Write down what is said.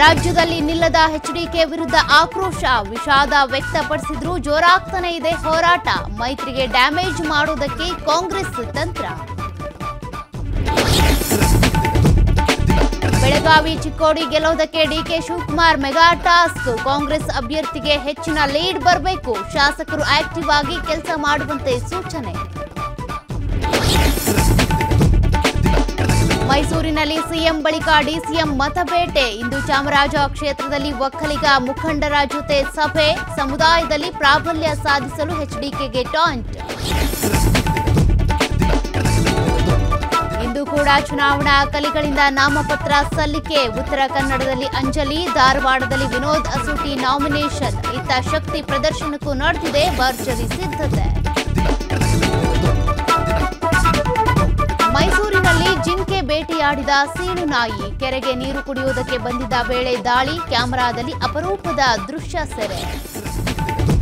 ರಾಜ್ಯದಲ್ಲಿ ನಿಲ್ಲದ ಎಚ್ಡಿಕೆ ವಿರುದ್ಧ ಆಕ್ರೋಶ ವಿಷಾದ ವ್ಯಕ್ತಪಡಿಸಿದ್ರು ಜೋರಾಗ್ತಾನೆ ಇದೆ ಹೋರಾಟ ಮೈತ್ರಿಗೆ ಡ್ಯಾಮೇಜ್ ಮಾಡುವುದಕ್ಕೆ ಕಾಂಗ್ರೆಸ್ ತಂತ್ರ ಬೆಳಗಾವಿ ಚಿಕ್ಕೋಡಿ ಗೆಲ್ಲೋದಕ್ಕೆ DK Shivakumar mega task Congress ಅಭ್ಯರ್ಥಿಗೆ ಹೆಚ್ಚಿನ ಲೀಡ್ ಬರಬೇಕು ಶಾಸಕರು ಆಕ್ಟಿವ್ ಆಗಿ ಕೆಲಸ ಮಾಡುವಂತೆ ಸೂಚನೆ ಮೈಸೂರಿನಲ್ಲಿ ಸಿಎಂ ಬಳಿಕ ಡಿಸಿಎಂ ಮತಬೇಟೆ ಇಂದು ಚಾಮರಾಜ ಕ್ಷೇತ್ರದಲ್ಲಿ ಒಕ್ಕಲಿಗ ಮುಖಂಡರ ಜೊತೆ ಸಭೆ ಸಮುದಾಯದಲ್ಲಿ ಪ್ರಾಬಲ್ಯ ಸಾಧಿಸಲು ಎಚ್ಡಿಕೆಗೆ ಟಾಂಟ್ ಇಂದು ಕೂಡ ಚುನಾವಣಾ ಕಲಿಗಳಿಂದ ನಾಮಪತ್ರ ಸಲ್ಲಿಕೆ ಉತ್ತರ ಕನ್ನಡದಲ್ಲಿ ಅಂಜಲಿ ಧಾರವಾಡದಲ್ಲಿ ವಿನೋದ್ ಅಸೂಟಿ ನಾಮಿನೇಷನ್ ಇತ್ತ ಶಕ್ತಿ ಪ್ರದರ್ಶನಕ್ಕೂ ನಡೆದಿದೆ ಭರ್ಜರಿ ಸಿದ್ಧತೆ ಮೈಸೂರಿನಲ್ಲಿ ಜಿಂಕೆ ಬೇಟೆಯಾಡಿದ ಸೀಳು ನಾಯಿ ಕೆರೆಗೆ ನೀರು ಕುಡಿಯುವುದಕ್ಕೆ ಬಂದಿದ್ದ ವೇಳೆ ದಾಳಿ ಕ್ಯಾಮೆರಾದಲ್ಲಿ ಅಪರೂಪದ ದೃಶ್ಯ ಸೆರೆ